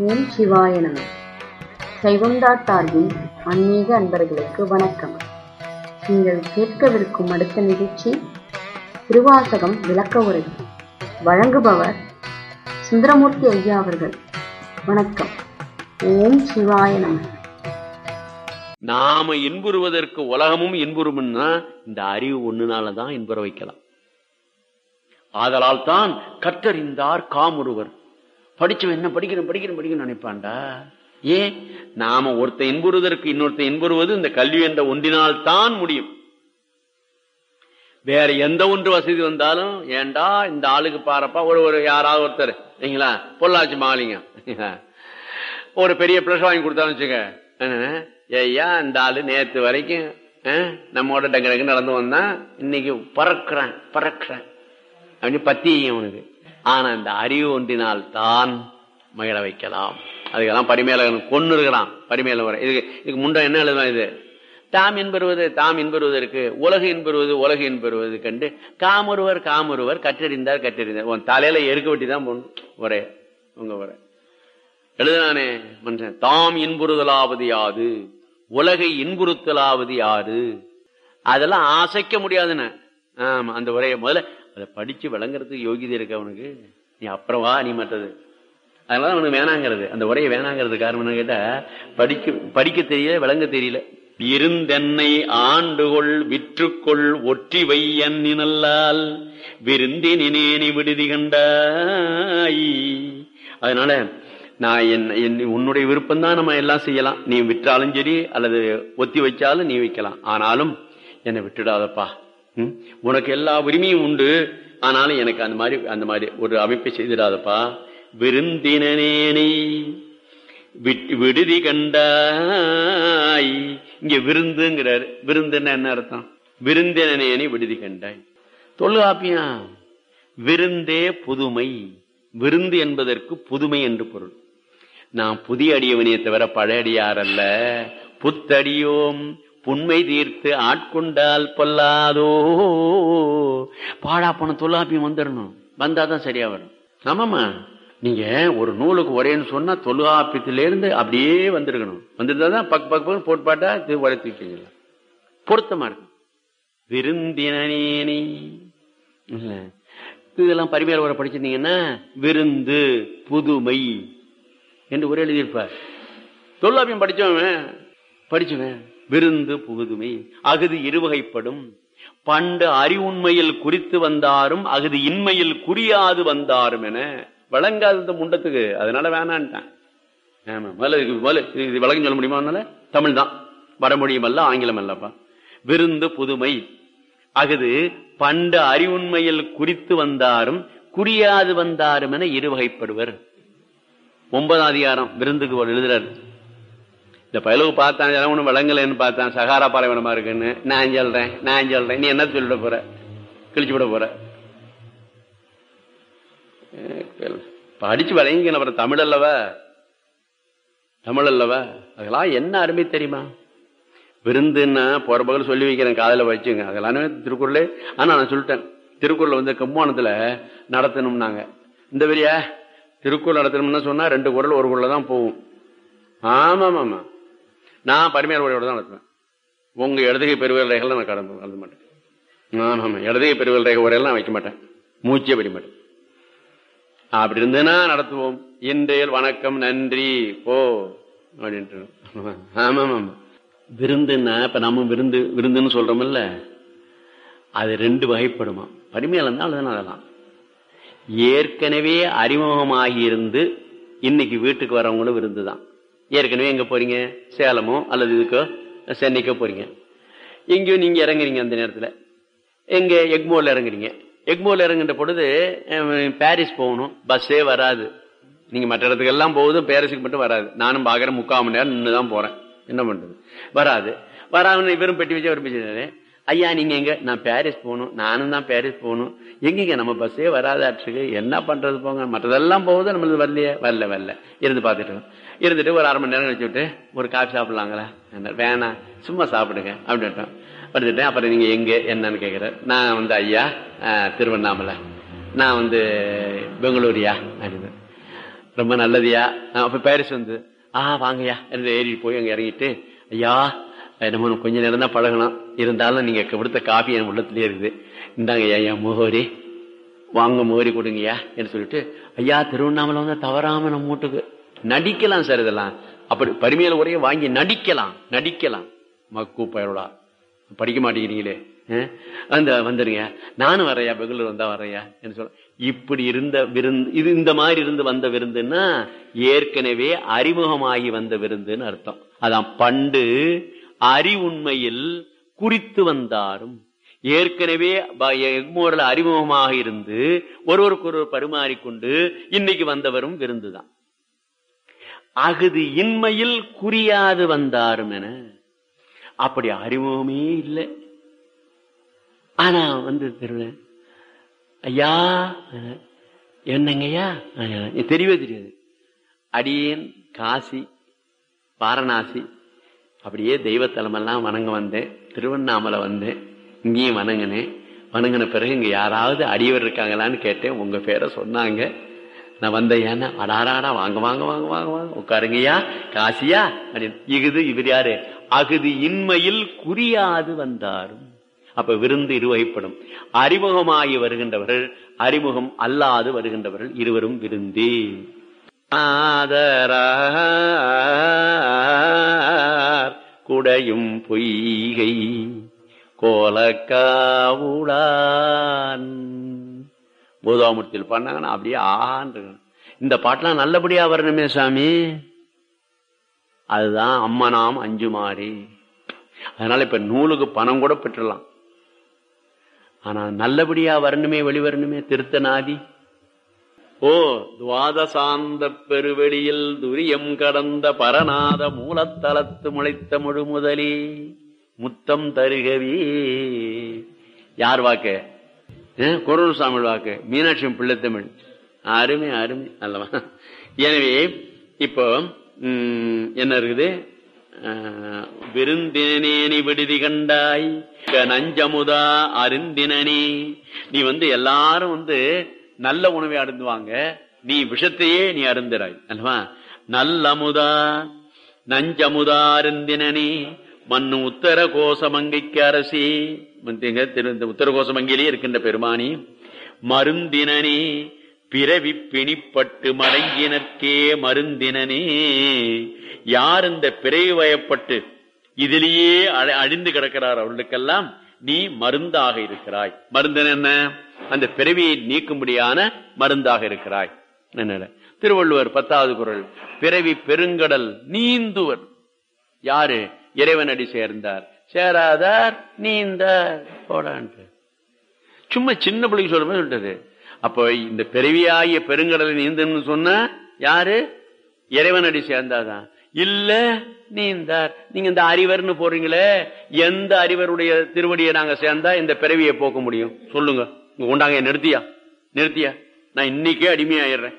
ஓம் சிவாய நம சைவம்டா சார்பில் ஆன்மீக அன்பர்களுக்கு வணக்கம் நீங்கள் கேட்கவிருக்கும் அடுத்த நிகழ்ச்சி திருவாசகம் விளக்க உரை வழங்குபவர் சுந்தரமூர்த்தி ஐயா அவர்கள் வணக்கம் ஓம் சிவாய நம நாம இன்புறுவதற்கு உலகமும் இன்புறும்னா இந்த அறிவு ஒண்ணுனாலதான் இன்புற வைக்கலாம் ஆதலால் தான் கற்றறிந்தார் காமுருவர் படிச்சவன் என்ன படிக்கணும் படிக்கணும் படிக்கணும் நினைப்பான்டா ஏன் நாம ஒருத்த இன்புறுவதற்கு இன்னொருத்த இன்புறுவது இந்த கல்வி என்ற ஒன்றினால் தான் முடியும் வேற எந்த ஒன்று வசதி வந்தாலும் ஏண்டா இந்த ஆளுக்கு பாருப்பா ஒரு ஒரு யாராவது ஒருத்தர் சரிங்களா பொள்ளாச்சி மாலிங்க ஒரு பெரிய பிளஸ் வாங்கி கொடுத்தாலும் வச்சுக்க ஐயா இந்த ஆளு நேத்து வரைக்கும் நம்மோட டங்கு டங்கு நடந்து வந்தான் இன்னைக்கு பறக்குறான் பறக்குறான் அப்படின்னு பத்தி அவனுக்கு ஆனா இந்த அறிவு ஒன்றினால் தான் மகிழ வைக்கலாம் அதுக்கெல்லாம் பரிமேலகன் கொண்டு இருக்கிறான் பரிமேல வர இதுக்கு இதுக்கு முன்ன என்ன எழுதலாம் இது தாம் என்பருவது தாம் என்பருவதற்கு உலகு என்பருவது உலகு என்பருவது கண்டு காமொருவர் காமொருவர் கற்றறிந்தார் கற்றறிந்தார் உன் தலையில எருக்க வெட்டி தான் போகணும் ஒரே உங்க ஒரே எழுதுனானே மனுஷன் தாம் இன்புறுதலாவது யாது உலகை இன்புறுத்தலாவது யாரு அதெல்லாம் ஆசைக்க முடியாதுன்னு ஆமா அந்த உரைய முதல்ல அதை படிச்சு விளங்குறதுக்கு யோகிதை இருக்கு அவனுக்கு நீ அப்புறம் வா நீ மற்றது அதனால அவனுக்கு வேணாங்கிறது அந்த உரையை வேணாங்கிறது காரணம் என்ன கேட்டா படிக்க படிக்க தெரியல விளங்க தெரியல இருந்தென்னை ஆண்டுகொள் விற்றுக்கொள் ஒற்றி வையன் நினல்லால் விருந்தினேனி விடுதி கண்டாய் அதனால நான் என் உன்னுடைய விருப்பம் தான் நம்ம எல்லாம் செய்யலாம் நீ விற்றாலும் சரி அல்லது ஒத்தி வச்சாலும் நீ வைக்கலாம் ஆனாலும் என்னை விட்டுடாதப்பா உனக்கு எல்லா உரிமையும் உண்டு ஆனாலும் எனக்கு அந்த மாதிரி அந்த மாதிரி ஒரு அமைப்பை செய்திடாதப்பா விருந்தினேனை விடுதி கண்டாய் இங்க விருந்துங்கிறாரு விருந்துன்னா என்ன அர்த்தம் விருந்தினேனை விடுதி கண்டாய் தொல்காப்பியா விருந்தே புதுமை விருந்து என்பதற்கு புதுமை என்று பொருள் நாம் புதிய அடியவனையை தவிர பழையடியார் அல்ல புத்தடியோம் புண்மை தீர்த்து ஆட்கொண்டால் பொல்லாதோ பாடா போன தொல்லாப்பியம் வந்துடணும் வந்தாதான் சரியா வரும் ஆமாமா நீங்க ஒரு நூலுக்கு உரைன்னு சொன்னா தொல்காப்பியத்திலிருந்து அப்படியே வந்திருக்கணும் வந்திருந்தாதான் பக் பக் போட்டு பாட்டா இது உரைத்துக்கீங்களா பொருத்தமா இருக்கு விருந்தினேனி இல்ல இதெல்லாம் பரிமையாளர் உரை படிச்சிருந்தீங்கன்னா விருந்து புதுமை என்று ஒரு எழுதியிருப்பார் தொல்லாப்பியம் படிச்சவன் படிச்சவன் விருந்து புகுதுமை அகுது இருவகைப்படும் பண்டு அறிவுண்மையில் குறித்து வந்தாரும் அகுது இன்மையில் குறியாது வந்தாரும் என வழங்காத முண்டத்துக்கு அதனால வேணான்ட்டான் ஆமா முதல்ல முதல்ல இது விளக்கம் சொல்ல முடியுமா அதனால தமிழ் தான் வடமொழியும் அல்ல ஆங்கிலம் அல்லப்பா விருந்து புதுமை அகுது பண்டு அறிவுண்மையில் குறித்து வந்தாரும் குறியாது வந்தாரும் என இருவகைப்படுவர் ஒன்பதாம் அதிகாரம் விருந்துக்கு எழுதுறாரு இந்த பயலுக்கு பார்த்தான் ஒன்றும் விளங்கலன்னு பார்த்தான் சகாரா பாலைவனமா இருக்குன்னு நான் சொல்றேன் நான் சொல்றேன் நீ என்ன சொல்லிட போற கிழிச்சு விட போற படிச்சு விளங்கிக்கணும் அப்புறம் தமிழ் அல்லவா தமிழ் அல்லவா அதெல்லாம் என்ன அருமை தெரியுமா விருந்துன்னா போற பகல் சொல்லி வைக்கிறேன் காதல வச்சுங்க அதெல்லாம் திருக்குறளே ஆனா நான் சொல்லிட்டேன் திருக்குறள் வந்து கும்போணத்துல நடத்தணும்னாங்க இந்த பெரியா திருக்குறள் நடத்தணும்னு சொன்னா ரெண்டு குரல் ஒரு குரல் தான் போகும் ஆமா ஆமா நான் பரிமையார் உரையோட தான் நடத்துவேன் உங்க இடதுகை பெருவியல் ரேகைகள் நான் கடந்து எழுத மாட்டேன் ஆமா ஆமா இடதுகை பெருவியல் ரேகை உரையெல்லாம் வைக்க மாட்டேன் மூச்சே படிக்க மாட்டேன் அப்படி இருந்ததுன்னா நடத்துவோம் இன்றையல் வணக்கம் நன்றி போ அப்படின்ட்டு ஆமா ஆமா விருந்துன்னா இப்ப நம்ம விருந்து விருந்துன்னு சொல்றோம்ல அது ரெண்டு வகைப்படுமா பரிமையாளர் தான் அதெல்லாம் ஏற்கனவே அறிமுகமாகி இருந்து இன்னைக்கு வீட்டுக்கு வரவங்களும் விருந்து தான் ஏற்கனவே எங்க போறீங்க சேலமோ அல்லது இதுக்கோ சென்னைக்கோ போறீங்க எங்கேயோ நீங்க இறங்குறீங்க அந்த நேரத்துல எங்க எக்மோர்ல இறங்குறீங்க எக்மோர்ல இறங்குற பொழுது பாரிஸ் போகணும் பஸ்ஸே வராது நீங்க மற்ற இடத்துக்கு எல்லாம் போகுதும் பாரிஸுக்கு மட்டும் வராது நானும் பாக்குறேன் முக்கால் மணி நேரம் நின்று தான் போறேன் என்ன பண்றது வராது வராம வெறும் பெட்டி வச்சு வெறும் வச்சு ஐயா நீங்க எங்க நான் பாரிஸ் போகணும் நானும் தான் பாரிஸ் போகணும் எங்கீங்க நம்ம பஸ்ஸே வராதாட்டுக்கு என்ன பண்றது போங்க மற்றதெல்லாம் போகுது நம்மளுக்கு வரலையே வரல வரல இருந்து பார்த்துட்டு இருந்துட்டு ஒரு அரை மணி நேரம் கழிச்சு விட்டு ஒரு காஃபி சாப்பிடலாங்களா வேணாம் சும்மா சாப்பிடுங்க அப்படின்ட்டோம் படுத்துட்டேன் அப்புறம் நீங்க எங்க என்னன்னு கேட்குறேன் நான் வந்து ஐயா திருவண்ணாமலை நான் வந்து பெங்களூரியா அப்படின்னு ரொம்ப நல்லதுயா அஹ் அப்ப பாரிஸ் வந்து ஆ வாங்கய்யா என்று ஏறி போய் அங்க இறங்கிட்டு ஐயா அஹ் நம்ம கொஞ்ச நேரம் தான் பழகணும் இருந்தாலும் நீங்க கொடுத்த காஃபி என் உள்ளத்திலே இருக்குது இந்தாங்க ஐயா ஐயா முகவரி வாங்க முகவரி கொடுங்கய்யா என்று சொல்லிட்டு ஐயா திருவண்ணாமலை வந்து தவறாம நம்ம வீட்டுக்கு நடிக்கலாம் சார் இதெல்லாம் அப்படி பரிமையில உரைய வாங்கி நடிக்கலாம் நடிக்கலாம் மக்கு பயலா படிக்க மாட்டேங்கிறீங்களே அஹ்? அந்த வந்துருங்க நானும் வரையா பெங்களூர் வந்தா வரையா என்று சொல்ல இப்படி இருந்த விருந்து இது இந்த மாதிரி இருந்து வந்த விருந்துன்னா ஏற்கனவே அறிமுகமாகி வந்த விருந்துன்னு அர்த்தம் அதான் பண்டு அறிவுண்மையில் குறித்து வந்தாரும் ஏற்கனவே ப- எக்மோர்ல அறிமுகமாக இருந்து ஒருவருக்கு ஒருவர் பரிமாறிக்கொண்டு இன்னைக்கு வந்தவரும் விருந்துதான் அகுது இன்மையில் குறியாது வந்தாரும் என அப்படி அறிமுகமே இல்லை ஆனா வந்து தெருல ஐயா அஹ், என்னங்கய்யா அஹ், எனக்கு தெரியவே தெரியாது அடியேன் காசி வாரணாசி அப்படியே தெய்வத்தலமெல்லாம் வணங்க வந்தேன் திருவண்ணாமலை வந்தேன் இங்கேயும் வணங்கினேன் வணங்கின பிறகு இங்க யாராவது அடியவர் இருக்காங்களான்னு கேட்டேன் உங்க பேரை சொன்னாங்க நான் வந்தேன் ஏன்னா அடாராடா வாங்க வாங்க வாங்க வாங்க வாங்க உட்காருங்கய்யா காசியா அப்படின்னு இகுது இவர் யாரு அகுது இன்மையில் குறியாது வந்தாரும் அப்ப விருந்து இருவகைப்படும் அறிமுகமாகி வருகின்றவர்கள் அறிமுகம் அல்லாது வருகின்றவர்கள் இருவரும் விருந்தே ஆதரார் குடையும் பொய்கை கோலக்காவுடான் பூதாமூர்த்தியில் பண்ணாங்கன்னா அப்படியே ஆன் இந்த பாட்டெல்லாம் நல்லபடியா வரணுமே சாமி அதுதான் அம்மனாம் அஞ்சு மாறி அதனால இப்ப நூலுக்கு பணம் கூட பெற்றலாம் ஆனா நல்லபடியா வரணுமே வெளிவரணுமே திருத்தநாதி ஓ துவாதசாந்த பெருவெளியில் துரியம் கடந்த பரநாத மூலத்தலத்து முளைத்த முழுமுதலே முத்தம் தருகவே யார் வாக்கு குரல் சாமிழ் வாக்கு மீனாட்சி பிள்ளைத்தமிழ் அருமை அருமை அல்லவா எனவே இப்போ ம், என்ன இருக்குது அஹ், விருந்தினேனி விடுதி கண்டாய் க- நஞ்சமுதா அருந்தினனே நீ வந்து எல்லாரும் வந்து நல்ல உணவை அருந்துவாங்க நீ விஷத்தையே நீ அருந்துறாய் அல்லவா நல்லமுதா நஞ்சமுதா அருந்தினனே மண்ணு உத்தர கோசமங்கைக்கு அரசி மந்திங்க திரு- இந்த உத்தர கோசமங்கையிலே இருக்கின்ற பெருமானி மருந்தினனே பிறவி பிணிப்பட்டு மடங்கினர்க்கே மருந்தினனே யார் இந்த பிறவி வயப்பட்டு இதிலேயே அழ- அழிந்து கிடக்கிறார் அவர்களுக்கெல்லாம் நீ மருந்தாக இருக்கிறாய் மருந்து என்ன அந்த பிறவியை நீக்கும்படியான மருந்தாக இருக்கிறாய் என்ன திருவள்ளுவர் பத்தாவது குரல் பிறவி பெருங்கடல் நீந்துவர் யாரு இறைவனடி சேர்ந்தார் சேராதார் நீந்தார் போடான்ட்டு சும்மா சின்ன பிள்ளைக்கு சொல்ற மாதிரி சொல்லிட்டது அப்போ இந்த பிறவியாகிய பெருங்கடலை நீந்தன்னு சொன்னா யாரு இறைவனடி சேர்ந்தாதான் இல்ல நீந்தார் நீங்க இந்த அறிவர்னு போறீங்களே எந்த அறிவருடைய திருவடியை நாங்க சேர்ந்தா இந்த பிறவியை போக்க முடியும் சொல்லுங்க இங்க கொண்டாங்க நிறுத்தியா நிறுத்தியா நான் இன்னைக்கே அடிமையாயிடுறேன்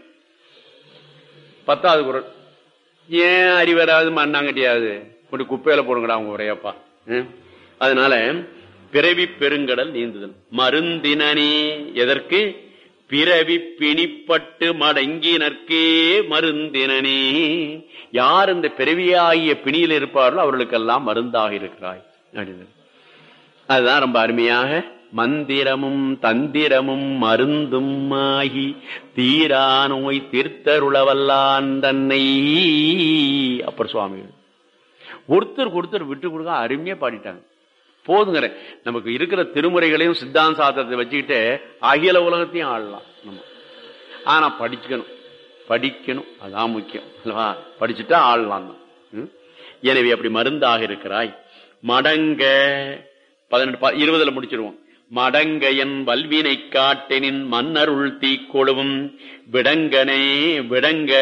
பத்தாவது குரல் ஏன் அறிவராது மண்ணாங்கட்டியாவது கொண்டு குப்பையில போடுங்கடா அவங்க உரையப்பா ம்? அதனால பிறவி பெருங்கடல் நீந்துதல் மருந்தினனே எதற்கு பிறவி பிணிப்பட்டு மடங்கினர்க்கே மருந்தினனே யார் இந்த பிறவியாகிய பிணியில் இருப்பார்களோ அவர்களுக்கெல்லாம் மருந்தாக இருக்கிறாய் அப்படின்னு அதுதான் ரொம்ப அருமையாக மந்திரமும் தந்திரமும் மருந்தும் ஆகி தீரா நோய் தீர்த்தருளவல்லான் தன்னை அப்பர் சுவாமிகள் ஒருத்தருக்கு ஒருத்தர் விட்டு கொடுக்க அருமையா பாடிட்டாங்க போதுங்கிற நமக்கு இருக்கிற திருமுறைகளையும் சித்தாந்த சாத்திரத்தை வச்சுக்கிட்டு அகில உலகத்தையும் ஆடலாம் நம்ம ஆனா படிக்கணும் படிக்கணும் அதான் முக்கியம் அல்லவா படிச்சுட்டா ஆடலாம் தான் ம்? எனவே அப்படி மருந்தாக இருக்கிறாய் மடங்க பதினெட்டு ப- இருபதுல முடிச்சிருவோம் மடங்க என் வல்வினை காட்டெனின் மன்னருள் தீக்கொழுவும் விடங்கனே விடங்க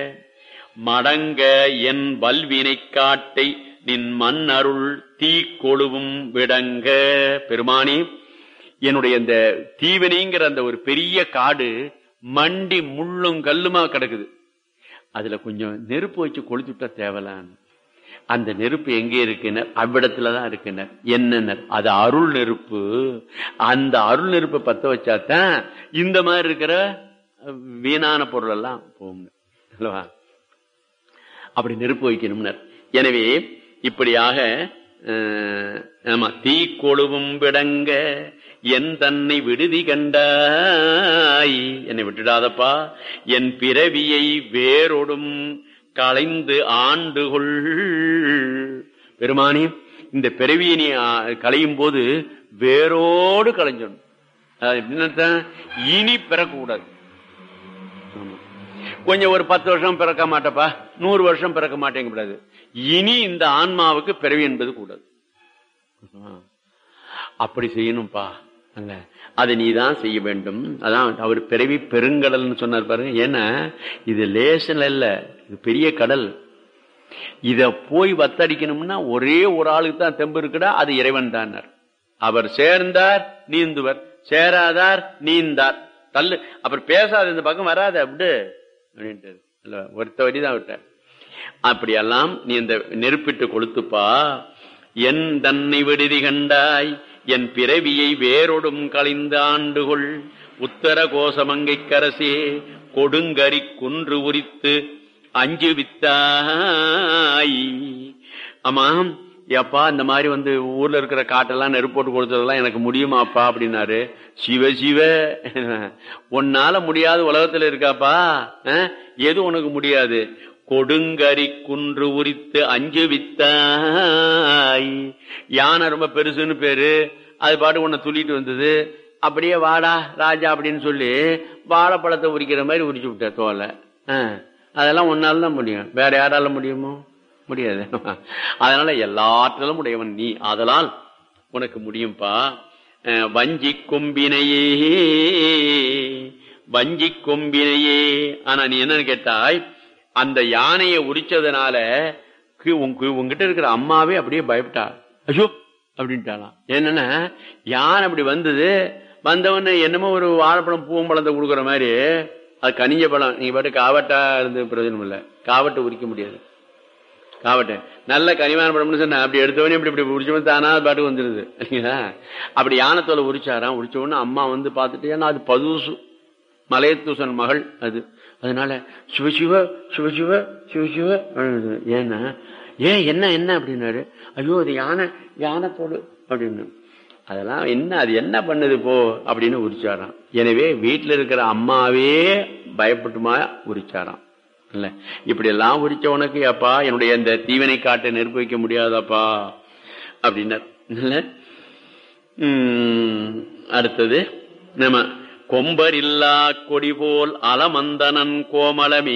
மடங்க என் வல்வினை காட்டை நின் மன்னருள் தீக்கொழுவும் விடங்க பெருமானி என்னுடைய இந்த தீவினைங்கிற அந்த ஒரு பெரிய காடு மண்டி முள்ளும் கல்லுமா கிடக்குது அதுல கொஞ்சம் நெருப்பு வச்சு கொளுத்துட்டா தேவலான்னு அந்த நெருப்பு எங்க இருக்குனர் அவ்விடத்துலதான் இருக்குனர் என்னன்னர் அது அருள் நெருப்பு அந்த அருள் நெருப்பை பத்த வச்சாதான் இந்த மாதிரி இருக்கிற வீணான பொருள் எல்லாம் போகும் அல்லவா அப்படி நெருப்பு வைக்கணும்னர் எனவே இப்படியாக அஹ், ஆமா தீ கொழுவும் விடங்க என் தன்னை விடுதி கண்டாய் என்னை விட்டுடாதப்பா என் பிறவியை வேறொடும் களைந்து ஆண்டுகொள் பெருமானி இந்த பிறவியை நீ ஆ, களையும் போது வேரோடு களைஞ்சிடணும் அது எப்படின்னு அர்த்தம்? இனி பிறக்கக்கூடாது ஆமா. கொஞ்சம் ஒரு பத்து வருஷம் பிறக்க மாட்டப்பா நூறு வருஷம் பிறக்க மாட்டேங்க கூடாது இனி இந்த ஆன்மாவுக்கு பிறவி என்பது கூடாது ஆ. அப்படி செய்யணும்பா அல்ல அதை நீ தான் செய்ய வேண்டும் அதான் அவர் பிறவி பெருங்கடல்னு சொன்னார் பாருங்க ஏன்னா இது லேசன் இல்ல இது பெரிய கடல் இத போய் வத்தடிக்கணும்னா ஒரே ஒரு ஆளுக்கு தான் தெம்பு இருக்குடா அது இறைவன் தானார் அவர் சேர்ந்தார் நீந்துவர் சேராதார் நீந்தார் தள்ளு அப்புறம் பேசாத இந்த பக்கம் வராத அப்படி அப்படின்ட்டு இல்ல ஒருத்த வரி தான் விட்டார் அப்படியெல்லாம் நீ இந்த நெருப்பிட்டு கொளுத்துப்பா என் தன்னை விடுதி கண்டாய் என் பிறவியை வேறொடும் கழிந்த ஆண்டுகொள் உத்தர கோசமங்கைக் கரசே கொடுங்கரி குன்று உரித்து அஞ்சு வித்தாய் ஆமாம் ஏப்பா இந்த மாதிரி வந்து ஊர்ல இருக்கிற காட்டெல்லாம் நெருப்போட்டு கொடுத்ததெல்லாம் எனக்கு முடியுமாப்பா அப்படின்னாரு சிவ சிவ உன்னால முடியாத உலகத்துல இருக்காப்பா அஹ், எது உனக்கு முடியாது கொடுங்கரி குன்று உரித்து அஞ்சு வித்தாய் யானை ரொம்ப பெருசுன்னு பேரு அது பாட்டு உன்னை துள்ளிட்டு வந்தது அப்படியே வாடா ராஜா அப்படின்னு சொல்லி வாழைப்பழத்தை உரிக்கிற மாதிரி உரிச்சு விட்ட தோலை அஹ், அதெல்லாம் உன்னால தான் முடியும் வேற யாரால முடியுமோ முடியாது அதனால எல்லாற்றிலும் உடையவன் நீ அதனால் உனக்கு முடியும்பா அஹ், வஞ்சி கொம்பினையே வஞ்சி கொம்பினையே ஆனா நீ என்னன்னு கேட்டாய் அந்த யானையை உரிச்சதுனால கி- உங்க- உங்ககிட்ட இருக்கிற அம்மாவே அப்படியே பயப்பட்டா ஐயோ அப்படின்ட்டாலாம் என்னன்னா யானை அப்படி வந்தது வந்தவொடனே என்னமோ ஒரு வாழைப்பழம் பூவம்பழத்தை கொடுக்குற மாதிரி அது கனிஞ்ச பழம் நீங்க பாட்டு காவட்டா இருந்து பிரயோஜனம் இல்லை காவட்டை உரிக்க முடியாது காவட்டை நல்ல கனிவான பழம்னு சொன்ன அப்படி எடுத்தவனே இப்படி இப்படி உரிச்சவன் தானா அது பாட்டுக்கு வந்துருது இல்லைங்களா அப்படி யானத்தோலை உரிச்சாராம் உரிச்ச உடனே அம்மா வந்து பார்த்துட்டு ஏன்னா அது பதுசு மலையத்தூசன் மகள் அது அதனால சிவசிவ சிவசிவ சிவசிவ அழுது. ஏன்னா ஏன் என்ன என்ன அப்படின்னாரு ஐயோ அது யானை யானைத்தோடு அப்படின்னு அதெல்லாம் என்ன அது என்ன பண்ணுது போ அப்படின்னு உரிச்சாராம் எனவே வீட்டுல இருக்கிற அம்மாவே பயப்பட்டுமா உரிச்சாராம் இல்ல இப்படி எல்லாம் உரிச்ச உனக்கு அப்பா என்னுடைய இந்த தீவனை காட்டை நெருப்பு வைக்க முடியாதாப்பா அப்படின்னார் இல்ல உம், அடுத்தது நம்ம கொம்பர் இல்லா கொடி போல் அலமந்தனன் கோமளமே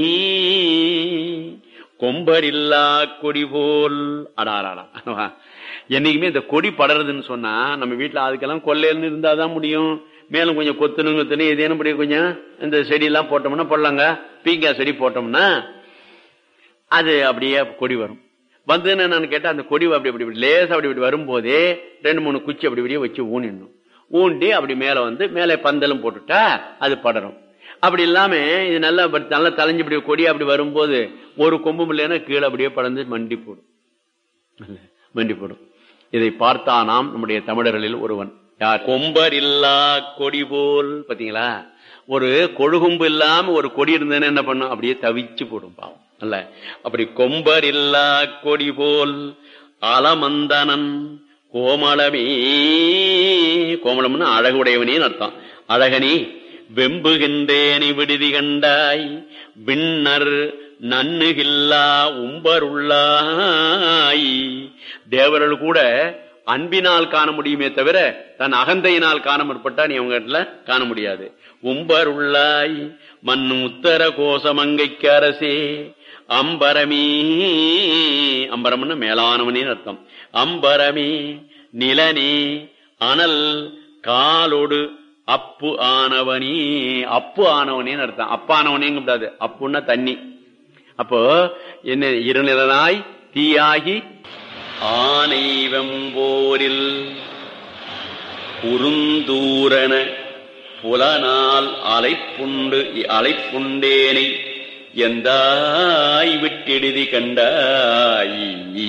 கொம்பர் இல்லா கொடி போல் அடாராடா என்னைக்குமே இந்த கொடி படறதுன்னு சொன்னா நம்ம வீட்டுல அதுக்கெல்லாம் கொள்ளையல்னு இருந்தாதான் முடியும் மேலும் கொஞ்சம் கொத்துணும் கொத்துணும் ஏதேனும் இப்படி கொஞ்சம் இந்த செடி எல்லாம் போட்டோம்னா போடலாங்க பீங்காய் செடி போட்டோம்னா அது அப்படியே கொடி வரும் வந்ததுன்னு என்னன்னு கேட்டா அந்த கொடி அப்படி அப்படி இப்படி லேசா அப்படி இப்படி வரும்போதே ரெண்டு மூணு குச்சி அப்படி இப்படியே வச்சு ஊனிடணும் ஊண்டி அப்படி மேல வந்து மேலே பந்தலும் போட்டுட்டா அது படரும் அப்படி இல்லாம இது நல்லா ப- நல்லா தலைஞ்சு இப்படி கொடி அப்படி வரும்போது ஒரு கொம்பு இல்லைன்னா கீழே அப்படியே படர்ந்து மண்டி போடும் மண்டி போடும் இதை பார்த்தானாம் நம்முடைய தமிழர்களில் ஒருவன் யார் கொம்பர் இல்லா கொடி போல் பாத்தீங்களா ஒரு கொழுகும்பு இல்லாம ஒரு கொடி இருந்ததுன்னு என்ன பண்ணும் அப்படியே தவிச்சு போடும் பாவம் அல்ல அப்படி கொம்பர் இல்லா கொடி போல் அலமந்தனன் கோமளமே கோமளம்னு அழகுடையவனேன்னு அர்த்தம் அழகனே வெம்புகின்றேனை விடுதி கண்டாய் விண்ணர் நன்னுகில்லா உம்பருள்ளாய் தேவர்கள் கூட அன்பினால் காண முடியுமே தவிர தன் அகந்தையினால் காண முற்பட்டா நீ அவங்க இடத்துல காண முடியாது உம்பர் உள்ளாய் மண் உத்தர கோசமங்கைக்கு அரசே அம்பரமே அம்பரம்னு மேலானவனே அர்த்தம் அம்பரமே நிலனே அனல் காலோடு அப்பு ஆனவனே அப்பு ஆனவனேன்னு அர்த்தம் அப்பானவனேங்க கூடாது அப்புன்னா தண்ணி அப்போ என்ன இருநிலனாய் தீயாகி ஆனை வெம்போரில் குறுந்தூரன புலனால் அலைப்புண்டு அலைப்புண்டேனை எந்தாய் விட்டெடுதி கண்டாய்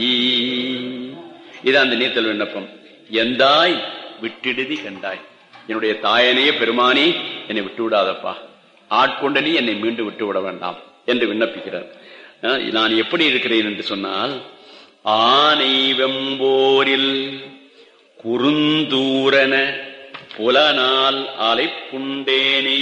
இது அந்த நீத்தல் விண்ணப்பம் எந்தாய் விட்டெடுதி கண்டாய் என்னுடைய தாயனையே பெருமானே என்னை விட்டு விடாதப்பா ஆட்கொண்ட நீ என்னை மீண்டு விட்டு விட வேண்டாம் என்று விண்ணப்பிக்கிறார் அஹ் நான் எப்படி இருக்கிறேன் என்று சொன்னால் ஆனை வெம்போரில் குறுந்தூரன புலனால் அலைப்புண்டேனை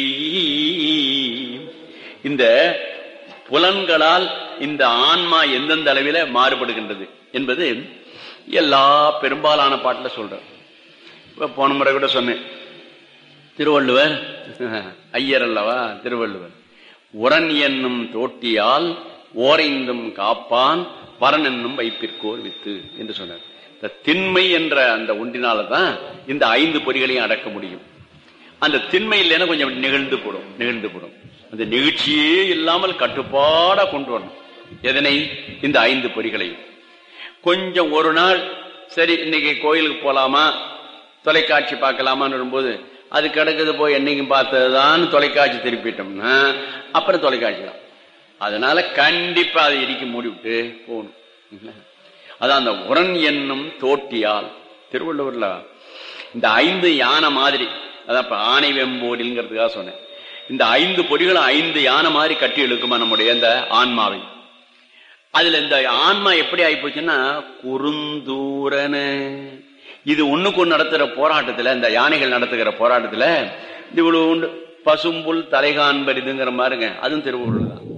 இந்த புலன்களால் இந்த ஆன்மா எந்தெந்த அளவில மாறுபடுகின்றது என்பது எல்லா பெரும்பாலான பாட்டுல சொல்றேன் இப்ப போன முறை கூட சொன்னேன் திருவள்ளுவர் ஐயர் அல்லவா திருவள்ளுவர் உரன் என்னும் தோட்டியால் ஓரைந்தும் காப்பான் பரன் என்னும் வைப்பிற்கோர் வித்து என்று சொன்னார் இந்த திண்மை என்ற அந்த ஒன்றினால தான் இந்த ஐந்து பொறிகளையும் அடக்க முடியும் அந்த திண்மை இல்லைன்னா கொஞ்சம் நிகழ்ந்து போடும் நிகழ்ந்து போடும் அந்த நிகழ்ச்சியே இல்லாமல் கட்டுப்பாடா கொண்டு வரணும் எதனை இந்த ஐந்து பொறிகளையும் கொஞ்சம் ஒரு நாள் சரி இன்னைக்கு கோயிலுக்கு போலாமா தொலைக்காட்சி பார்க்கலாமான்னு வரும்போது அது கிடக்குது போய் என்னைக்கும் பார்த்ததுதான் தொலைக்காட்சி திருப்பிட்டோம்னா அப்புறம் தொலைக்காட்சி தான் அதனால கண்டிப்பா அதை இடிக்க மூடிவிட்டு போகணும் அதான் அந்த உரன் என்னும் தோட்டியால் திருவள்ளுவர்ல இந்த ஐந்து யானை மாதிரி அதான் இப்ப ஆணை வெம்போடிங்கிறதுக்காக சொன்னேன் இந்த ஐந்து பொறிகளும் ஐந்து யானை மாதிரி கட்டி இழுக்குமா நம்முடைய இந்த ஆன்மாவை அதுல இந்த ஆன்மா எப்படி ஆயிப்போச்சுன்னா குறுந்தூரன இது ஒண்ணுக்கு ஒண்ணு நடத்துற போராட்டத்துல இந்த யானைகள் நடத்துகிற போராட்டத்துல இவ்வளவு உண்டு பசும்புல் தலைகாண்பரிதுங்கிற மாதிரிங்க அதுவும் திருவள்ளுவர் தான்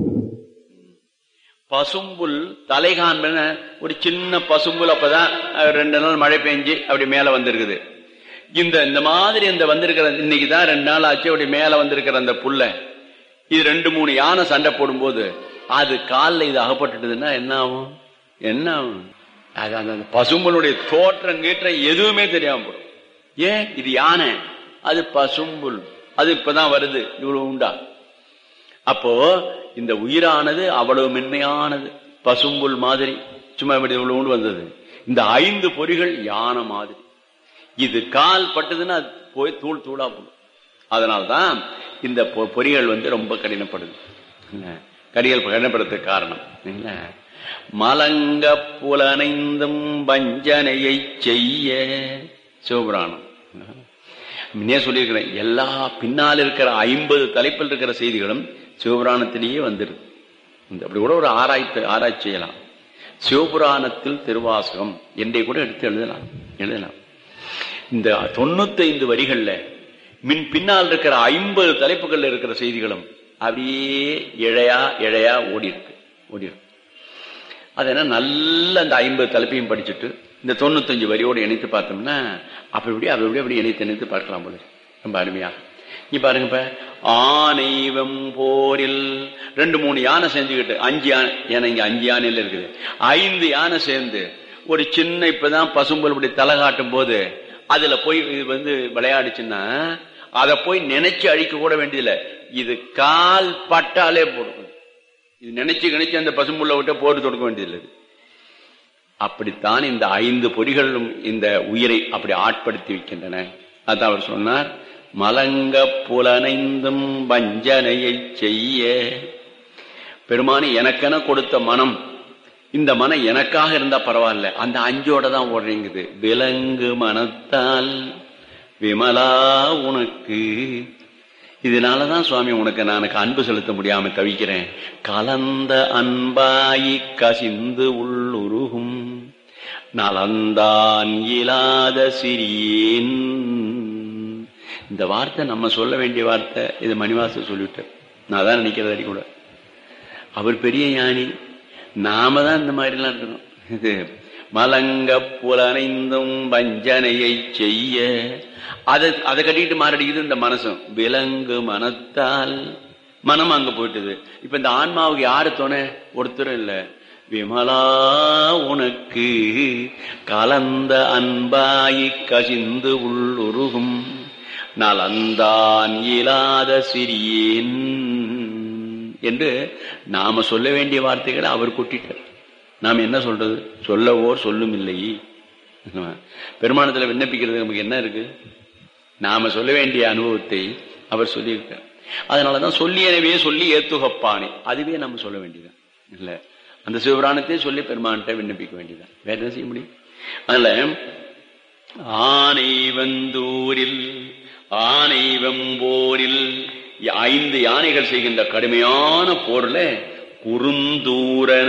பசும்புல் தலைகாண்பன ஒரு சின்ன பசும்புல் அப்பதான் ரெண்டு நாள் மழை பெஞ்சு அப்படி மேல வந்திருக்குது இந்த இந்த மாதிரி இந்த வந்திருக்கிற இன்னைக்கு தான் ரெண்டு நாள் ஆச்சு அப்படி மேல வந்திருக்கிற அந்த புல்ல இது ரெண்டு மூணு யானை சண்டை போடும்போது அது காலில் இது அகப்பட்டுட்டதுன்னா என்ன ஆகும் என்ன ஆகும் அது அந்த பசும்புலுடைய தோற்றம் கீற்றம் எதுவுமே தெரியாம போடும் ஏன் இது யானை அது பசும்புல் அது இப்பதான் வருது இவ்வளவு உண்டா அப்போ இந்த உயிரானது அவ்வளவு மென்மையானது பசும்புல் மாதிரி சும்மா இப்படி இவ்வளவு வந்தது இந்த ஐந்து பொறிகள் யானை மாதிரி இது கால் பட்டதுன்னா போய் தூள் தூளா போடும் அதனால்தான் இந்த பொறிகள் வந்து ரொம்ப கடினப்படுது கடிகள் கடினப்படுறதுக்கு காரணம் மலங்க புலனைந்தும் வஞ்சனையை செய்ய சிவபுராணம் முன்னே சொல்லியிருக்கிறேன் எல்லா பின்னால் இருக்கிற ஐம்பது தலைப்பில் இருக்கிற செய்திகளும் சிவபுராணத்திலேயே வந்துருது அப்படி கூட ஒரு ஆராய்ச்சி ஆராய்ச்சி செய்யலாம் சிவபுராணத்தில் திருவாசகம் என்றை கூட எடுத்து எழுதலாம் எழுதலாம் இந்த தொண்ணூத்தைந்து வரிகள்ல மின் பின்னால் இருக்கிற ஐம்பது தலைப்புகள்ல இருக்கிற செய்திகளும் அப்படியே இழையா இழையா ஓடி இருக்கு ஓடி இருக்கு அது என்ன நல்ல அந்த ஐம்பது தலைப்பையும் படிச்சுட்டு இந்த தொண்ணூத்தஞ்சு வரியோடு இணைத்து பார்த்தோம்னா அப்படி இப்படி அப்படி அப்படி இணைத்து இணைத்து பார்க்கலாம் போல ரொம்ப அருமையா நீ பாருங்க இப்ப ஆனைவம் போரில் ரெண்டு மூணு யானை செஞ்சுக்கிட்டு அஞ்சு யானை ஏன்னா இங்க அஞ்சு யானையில இருக்குது ஐந்து யானை சேர்ந்து ஒரு சின்ன இப்பதான் பசும்பல் இப்படி தலை காட்டும் போது அதுல போய் இது வந்து விளையாடுச்சுன்னா அதை போய் நினைச்சு அழிக்க கூட வேண்டியதில்லை இது கால் பட்டாலே போடும் இது நினைச்சு நினைச்சு அந்த பசும்புள்ள விட்டு போட்டு தொடுக்க வேண்டியதில்லை அப்படித்தான் இந்த ஐந்து பொறிகளும் இந்த உயிரை அப்படி ஆட்படுத்தி வைக்கின்றன அதான் அவர் சொன்னார் மலங்க புலனைந்தும் வஞ்சனையை செய்ய பெருமானி எனக்கென கொடுத்த மனம் இந்த மனம் எனக்காக இருந்தா பரவாயில்ல அந்த அஞ்சோட தான் ஓடுறீங்குது விலங்கு மனத்தால் விமலா உனக்கு இதனாலதான் சுவாமி உனக்கு நான் அன்பு செலுத்த முடியாம தவிக்கிறேன் கலந்த அன்பாயி கசிந்து உள்ளுருகும் நலந்தான் இயலாத சிறியேன் இந்த வார்த்தை நம்ம சொல்ல வேண்டிய வார்த்தை இது மணிவாச சொல்லிவிட்டார் நான் தான் நினைக்கிறது கூட அவர் பெரிய ஞானி நாம தான் இந்த மாதிரிலாம் இருக்கணும் இது மலங்க புலனைந்தும் வஞ்சனையை செய்ய அதை அதை கட்டிட்டு மாரடிக்குது இந்த மனசும் விலங்கு மனத்தால் மனம் அங்க போயிட்டுது இப்ப இந்த ஆன்மாவுக்கு யாரு துணை ஒருத்தரும் இல்ல விமலா உனக்கு கலந்த அன்பாயி கசிந்து உள்ளுருகும் நலந்தான் இயலாத சிறியேன் என்று நாம சொல்ல வேண்டிய வார்த்தைகளை அவர் கொட்டிட்டார் நாம் என்ன சொல்றது சொல்லவோர் சொல்லும் இல்லை பெருமானத்துல விண்ணப்பிக்கிறது நமக்கு என்ன இருக்கு நாம சொல்ல வேண்டிய அனுபவத்தை அவர் சொல்லியிருக்கார் அதனாலதான் சொல்லியனவே சொல்லி ஏத்துகப்பானே அதுவே நம்ம சொல்ல வேண்டியதான் இல்ல அந்த சிவபுராணத்தையே சொல்லி பெருமான்கிட்ட விண்ணப்பிக்க வேண்டியதான் வேற என்ன செய்ய முடியும் அதனால ஆனை வந்தூரில் ஆனை வெம்போரில் ஐந்து யானைகள் செய்கின்ற கடுமையான போர்ல குறுந்தூரன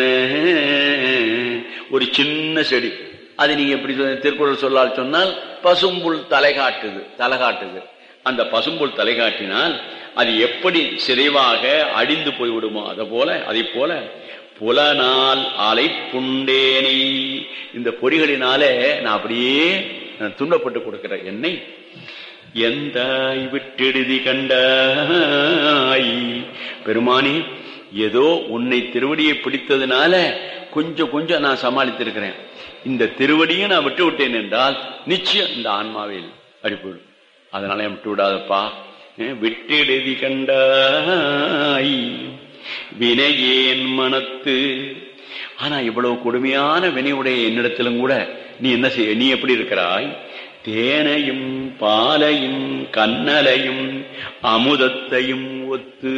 ஒரு சின்ன செடி அது நீங்க எப்படி சொல்~ திருக்குறள் சொல்லால் சொன்னால் பசும்புல் தலை காட்டுது தலை காட்டுது அந்த பசும்புல் தலை காட்டினால் அது எப்படி சிதைவாக அடிந்து போய்விடுமோ அதை போல அதை போல புலனால் அலை புண்டேனி இந்த பொறிகளினாலே நான் அப்படியே நான் துண்டப்பட்டு கொடுக்கிற என்னை எந்தாய் விட்டெடுதி கண்டாய் பெருமானி ஏதோ உன்னை திருவடியை பிடித்ததுனால கொஞ்சம் கொஞ்சம் நான் சமாளித்திருக்கிறேன் இந்த திருவடியை நான் விட்டு விட்டேன் என்றால் நிச்சயம் இந்த ஆன்மாவில் அடிப்படும் அதனால என் விட்டு விடாதப்பா அஹ் விட்டெடுதி கண்டாய் வினையேன் மனத்து ஆனா இவ்வளவு கொடுமையான வினையுடைய என்னிடத்திலும் கூட நீ என்ன செய்ய நீ எப்படி இருக்கிறாய் தேனையும் பாலையும் கண்ணலையும் அமுதத்தையும் ஒத்து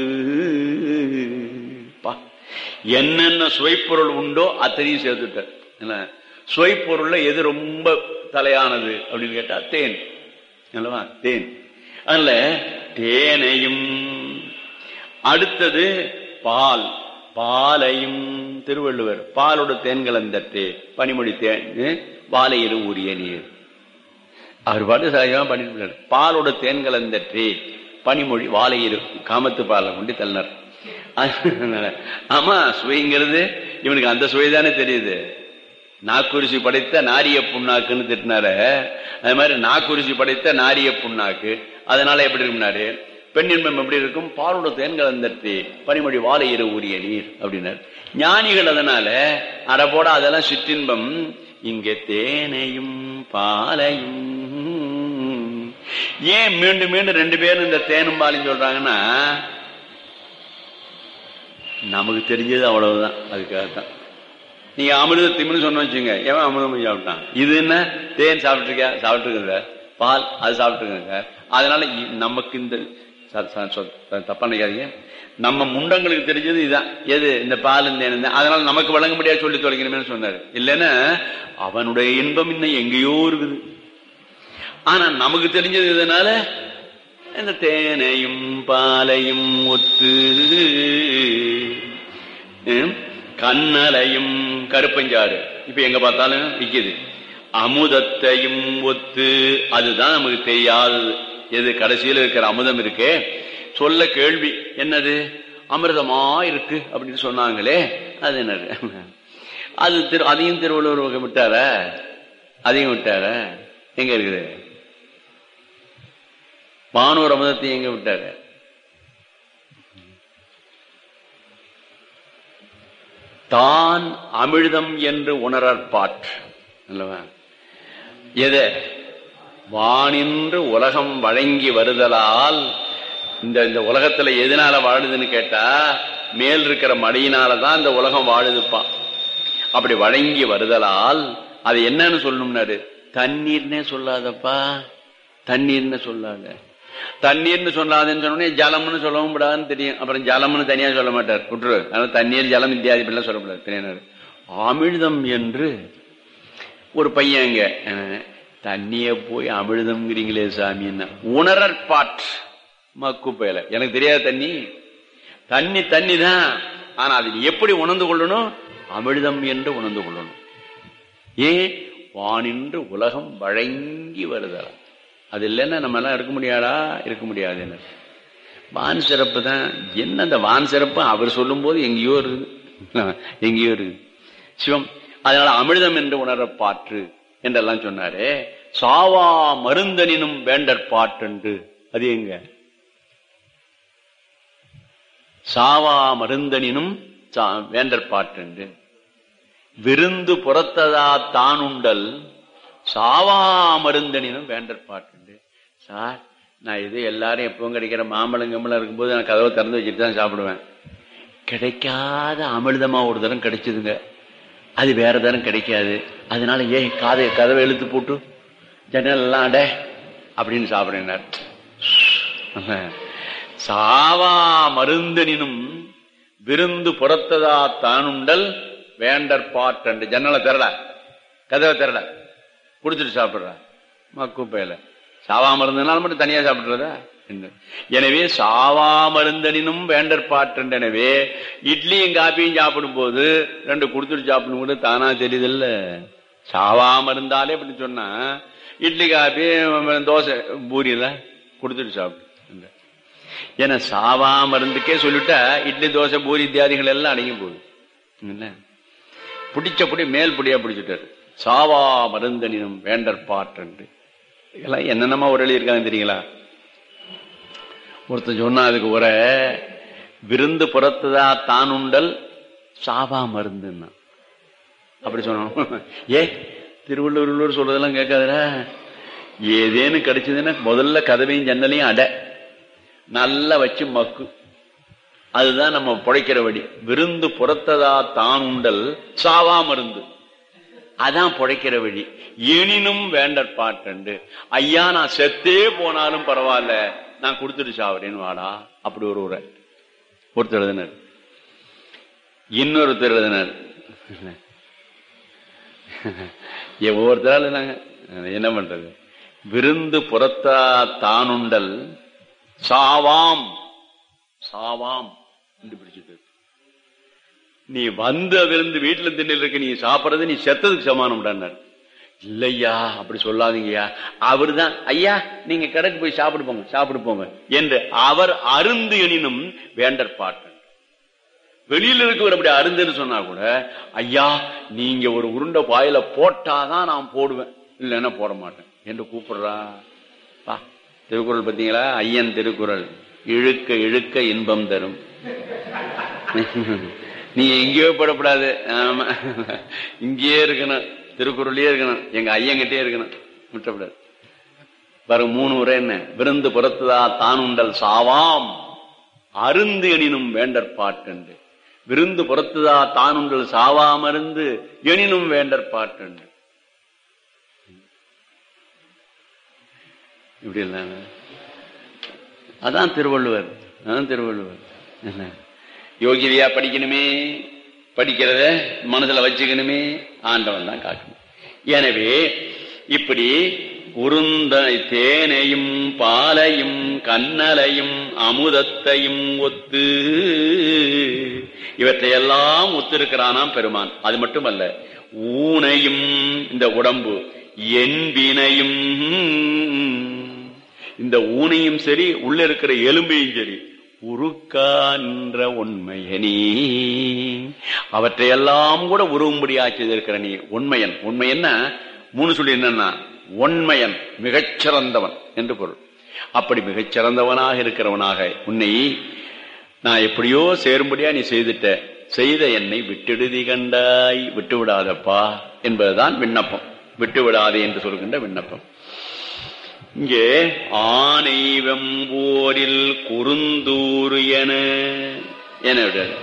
பா. என்னென்ன சுவைப்பொருள் உண்டோ அத்தனையும் சேர்த்துட்ட என்ன? சுவைப்பொருள்ல எது ரொம்ப தலையானது அப்படின்னு கேட்டா தேன் அல்லவா தேன் அதனால தேனையும் அடுத்தது பால் பாலையும் திருவள்ளுவர் பாலோட தேன் கலந்தட்டு பனிமொழி தேன் வாழையிரு உரிய நீர் அவர் பாட்டு சாயமா பண்ணிட்டு பாலோட தேன் கலந்தட்டு பனிமொழி வாழையிரு காமத்து பாலை கொண்டு தள்ளினார் அதனால, ஆமா சுவைங்கிறது இவனுக்கு அந்த சுவை தானே தெரியுது நாக்குரிசி படைத்த நாரிய புண்ணாக்குன்னு திட்டினாரு அது மாதிரி நாக்குரிசி படைத்த நாரிய புண்ணாக்கு அதனால எப்படி இருக்கும்னாரு பெண் இன்பம் எப்படி இருக்கும் பாலோட தேன் கலந்தட்டு பனிமொழி வாழை இரு ஊரிய நீர் அப்படின்னாரு ஞானிகள் அதனால அறப்போட அதெல்லாம் சிற்றின்பம் இங்க தேனையும் பாலையும் ஏன் மீண்டும் மீண்டும் ரெண்டு பேரும் இந்த தேனும் பாலையும் சொல்றாங்கன்னா நமக்கு தெரிஞ்சது அவ்வளவுதான் அதுக்காகத்தான் நீங்க அமிர்த திமின்னு சொன்ன வச்சுங்க ஏன் அமிர்தம் சாப்பிட்டான் இது என்ன தேன் சாப்பிட்டுருக்கியா சாப்பிட்டுருக்குங்க பால் அது சாப்பிட்டுருக்குங்க அதனால இ- நமக்கு இந்த ச- ச- சொ- த- தப்பா நினைக்காதீங்க நம்ம முண்டங்களுக்கு தெரிஞ்சது இதுதான் எது இந்த பால் இந்த தேன் இந்த- அதனால நமக்கு வழங்க முடியாது சொல்லி தொலைக்கணுமே சொன்னாரு இல்லைன்னா அவனுடைய இன்பம் இன்னும் எங்கேயோ இருக்குது ஆனா நமக்கு தெரிஞ்சது இதனால இந்த தேனையும் பாலையும் ஒத்து ஹம், கண்ணலையும் கருப்பஞ்சாறு இப்ப எங்க பார்த்தாலும் விக்குது அமுதத்தையும் ஒத்து அதுதான் நமக்கு தெரியாதது எது கடைசியில் இருக்கிற அமுதம் இருக்கே சொல்ல கேள்வி என்னது அமிர்தமா இருக்கு அப்படின்னு சொன்னாங்களே அது என்னது அது திரு அதையும் திருவள்ளுவர் விட்டார அதையும் விட்டார எங்க இருக்குது வானூர் அமுதத்தை எங்க விட்டாரு தான் அமிழ்தம் என்று உணரற்பாற்று அல்லவா எது வானின்று உலகம் வழங்கி வருதலால் இந்த இந்த உலகத்துல எதனால வாழுதுன்னு கேட்டா மேல் இருக்கிற மடியினால தான் இந்த உலகம் வாழுதுப்பான் அப்படி வழங்கி வருதலால் அது என்னன்னு சொல்லணும்னாரு தண்ணீர்னே சொல்லாதப்பா தண்ணீர்னு சொல்லாத தண்ணீர்னு சொல்லாதுன்னு சொன்னோடனே ஜலம்னு சொல்லவும் கூடாதுன்னு தெரியும் அப்புறம் ஜலம்னு தனியா சொல்ல மாட்டார் விட்டுரு அதனால தண்ணீர் ஜலம் இத்தியாதி இப்படிலாம் சொல்லக்கூடாது தெரியாது அமிழ்தம் என்று ஒரு பையன் இங்க அஹ், தண்ணிய போய் அமிழ்தம்ங்கிறீங்களே சாமி என்ன உணரற்பாற்று மக்கு பயல எனக்கு தெரியாத தண்ணி தண்ணி தண்ணி தான் ஆனா அது நீ எப்படி உணர்ந்து கொள்ளணும் அமிழ்தம் என்று உணர்ந்து கொள்ளணும் ஏன் வானின்று உலகம் வழங்கி வருதல் அது இல்லைன்னா நம்ம எல்லாம் இருக்க முடியாதா இருக்க முடியாது என்ன வான் சிறப்பு தான் என்ன அந்த வான் சிறப்பு அவர் சொல்லும் போது எங்கேயோ இருக்குது எங்கேயோ இருக்குது சிவம் அதனால அமிர்தம் என்று உணரப்பாற்று என்றெல்லாம் சொன்னாரே சாவா மருந்தனினும் வேண்டற்பாற்றென்று அது எங்க சாவா மருந்தனினும் சா- வேண்டற்பாற்றென்று விருந்து புறத்ததா தானுண்டல் சாவா மருந்தனினும் வேண்டற்பாட்டுண்டு சார் நான் இது எல்லாரும் எப்பவும் கிடைக்கிற மாம்பழம் கம்பளம் இருக்கும்போது நான் கதவை திறந்து வச்சுட்டு தான் சாப்பிடுவேன் கிடைக்காத அமிர்தமா ஒரு தரம் கிடைச்சதுங்க அது வேற தரம் கிடைக்காது அதனால ஏன் காதை கதவை இழுத்து போட்டு ஜன்னல் எல்லாம் அட அப்படின்னு சாப்பிடுறார் சாவா மருந்தனினும் விருந்து புறத்ததா தானுண்டல் வேண்டற்பாட்டு ஜன்னலை திறல கதவை திறல குடிச்சிட்டு சாப்பிடுற மக்குப்பையில சாவாம இருந்ததுனால மட்டும் தனியா சாப்பிடுறதா என்று. எனவே சாவா மருந்தனினும் வேண்டற்பாற்றன் எனவே இட்லியும் காப்பியும் சாப்பிடும் போது ரெண்டு கொடுத்துட்டு சாப்பிடும் கூட தானா தெரியுதில்ல சாவாம இருந்தாலே அப்படின்னு சொன்னா இட்லி காப்பி தோசை பூரியில கொடுத்துட்டு சாப்பிடும் ஏன்னா சாவா மருந்துக்கே சொல்லிட்டா இட்லி தோசை பூரி இத்தியாதிகள் எல்லாம் அடங்கி போகுது இல்ல பிடிச்ச புடி மேல் புடியா பிடிச்சிட்டாரு சாவா மருந்தனினும் வேண்டற்பாற்றன்று இதெல்லாம் என்னென்னமா ஒரு எழுதியிருக்காங்க தெரியுங்களா ஒருத்தன் சொன்னா அதுக்கு ஒரு விருந்து புறத்துதா தான் உண்டல் சாவா மருந்துன்னா அப்படி சொன்னோம் ஏ திருவள்ளூர் உள்ளூர் சொல்றதெல்லாம் கேட்காதடா ஏதேன்னு கிடைச்சதுன்னா முதல்ல கதவையும் ஜன்னலையும் அடை நல்லா வச்சு மக்கு அதுதான் நம்ம புழைக்கிற வழி விருந்து புறத்ததா தான் உண்டல் சாவா மருந்து அதான் புழைக்கிற வழி எனினும் வேண்டற்பாட்டு ஐயா நான் செத்தே போனாலும் பரவாயில்ல நான் கொடுத்துட்டு சாவறேன்னு வாடா அப்படி ஒரு உரை ஒருத்தர் எழுதினார் இன்னொருத்தர் எழுதினார் ஒவ்வொருத்தரா எழுதினாங்க என்ன பண்றது விருந்து புறத்தா தானுண்டல் சாவாம் சாவாம் என்று பிடிச்சிட்டு நீ வந்த விருந்து வீட்டுல திண்ணில் இருக்க நீ சாப்பிடுறது நீ செத்ததுக்கு சமானம் இல்லையா அப்படி சொல்லாதீங்கய்யா அவர் தான் ஐயா நீங்க கடைக்கு போய் சாப்பிடு போங்க சாப்பிடு போங்க என்று அவர் அருந்து எனினும் வேண்டற்பாட்டு வெளியில இருக்கவர் அப்படி அருந்துன்னு சொன்னா கூட ஐயா நீங்க ஒரு உருண்டை பாயில போட்டாதான் நான் போடுவேன் இல்லைன்னா போட மாட்டேன் என்று கூப்பிடுறா பா திருக்குறள் பார்த்தீங்களா ஐயன் திருக்குறள் இழுக்க இழுக்க இன்பம் தரும் நீ எங்கேயோ படப்படாது ஆமா இங்கேயே இருக்கணும் திருக்குறள்லயே இருக்கணும் எங்க ஐயங்கிட்டே இருக்கணும் விட்டப்படாது பாருங்க மூணு உரை என்ன விருந்து புறத்துதா தான் உண்டல் சாவாம் அருந்து எனினும் வேண்டற்பாட்டு விருந்து புறத்துதா தான் உண்டல் சாவாமருந்து எனினும் வேண்டற்பாட்டு இப்படி இல்லாம அதான் திருவள்ளுவர் அதான் திருவள்ளுவர் யோகிதையா படிக்கணுமே படிக்கிறத மனசுல வச்சுக்கணுமே ஆண்டவன் தான் காக்கணும் எனவே இப்படி உருந்த தேனையும் பாலையும் கண்ணலையும் அமுதத்தையும் ஒத்து இவற்றையெல்லாம் ஒத்திருக்கிறானாம் பெருமான் அது மட்டுமல்ல ஊனையும் இந்த உடம்பு என்பினையும் இந்த ஊனையும் சரி உள்ள இருக்கிற எலும்பையும் சரி உருக்கான்ற உண்மையனி அவற்றையெல்லாம் கூட உருவும்படியா செய்திருக்கிற நீ உண்மையன் உண்மை என்ன மூணு சொல்லி என்னன்னா உண்மையன் மிகச்சிறந்தவன் என்று பொருள் அப்படி மிகச்சிறந்தவனாக இருக்கிறவனாக உன்னை நான் எப்படியோ சேரும்படியா நீ செய்துட்ட செய்த என்னை விட்டுடுதி கண்டாய் விட்டு விடாதப்பா என்பதுதான் விண்ணப்பம் விட்டு விடாதே என்று சொல்கின்ற விண்ணப்பம் இங்கே ஆனை வெம்போரில் குறுந்தூறு என என விடாது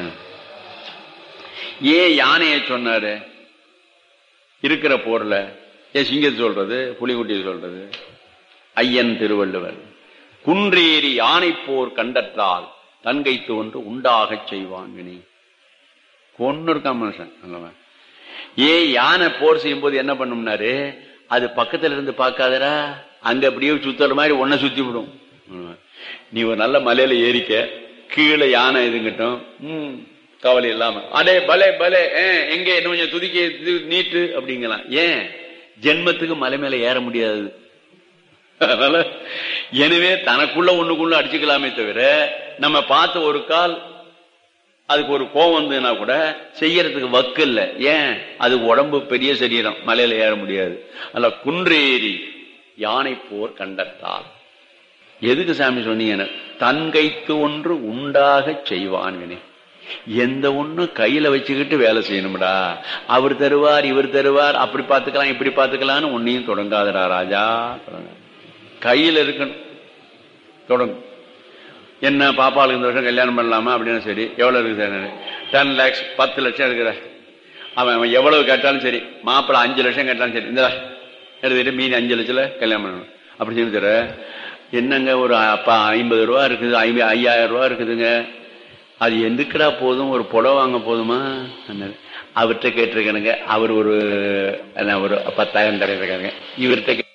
ஏன் யானையை சொன்னாரு இருக்கிற போர்ல ஏன் சிங்கத்தை சொல்றது புலிகுட்டியை சொல்றது ஐயன் திருவள்ளுவர் குன்றேறி யானை போர் கண்டற்றால் தன்கை தோன்று உண்டாகச் செய்வான் வினை கொன்னு இருக்கான் மனுஷன் நல்லவன் ஏன் யானை போர் செய்யும் போது என்ன பண்ணும்னாரு அது பக்கத்துல இருந்து பார்க்காதரா அங்க அப்படியே சுத்துற மாதிரி ஒன்ன சுத்தி விடும் நீ ஒரு நல்ல மலையில ஏறிக்க கீழே யானை இதுங்கட்டும் உம் கவலை இல்லாம அடே பலே பலே எங்க என்ன கொஞ்சம் துதிக்க நீட்டு அப்படிங்கலாம் ஏன் ஜென்மத்துக்கு மலை மேல ஏற முடியாது அதனால எனவே தனக்குள்ள ஒண்ணுக்குள்ள அடிச்சுக்கலாமே தவிர நம்ம பார்த்த ஒரு கால் அதுக்கு ஒரு கோவம் வந்ததுன்னா கூட செய்யறதுக்கு வக்கு இல்ல ஏன் அது உடம்பு பெரிய சரீரம் மலையில ஏற முடியாது அல்ல குன்றேறி யானை போர் கண்டத்தால் எதுக்கு சாமி சொன்னீங்க தன் கைத்து ஒன்று உண்டாக செய்வான் வினை எந்த ஒண்ணு கையில வச்சுக்கிட்டு வேலை செய்யணும்டா அவர் தருவார் இவர் தருவார் அப்படி பார்த்துக்கலாம் இப்படி பார்த்துக்கலாம்னு ஒன்னையும் தொடங்காதடா ராஜா கையில இருக்கணும் தொடங்கும் என்ன பாப்பாளுக்கு இந்த வருஷம் கல்யாணம் பண்ணலாமா அப்படின்னு சரி எவ்வளவு இருக்குது டென் லேக்ஸ் பத்து லட்சம் இருக்குற அவன் அவன் எவ்வளவு கேட்டாலும் சரி மாப்பிள்ள அஞ்சு லட்சம் கேட்டாலும் சரி இந்த எடுத்துட்டு மீன் அஞ்சு லட்சத்துல கல்யாணம் பண்ணணும் அப்படி சொல்லி தர என்னங்க ஒரு அப்பா ஐம்பது ரூபா இருக்குது ஐம்பது ஐயாயிரம் ரூபா இருக்குதுங்க அது எதுக்குடா போதும் ஒரு புடவை வாங்க போதுமா அவர்கிட்ட கேட்டிருக்கானுங்க அவர் ஒரு ஒரு பத்தாயிரம் தர இருக்காங்க இவர்கிட்ட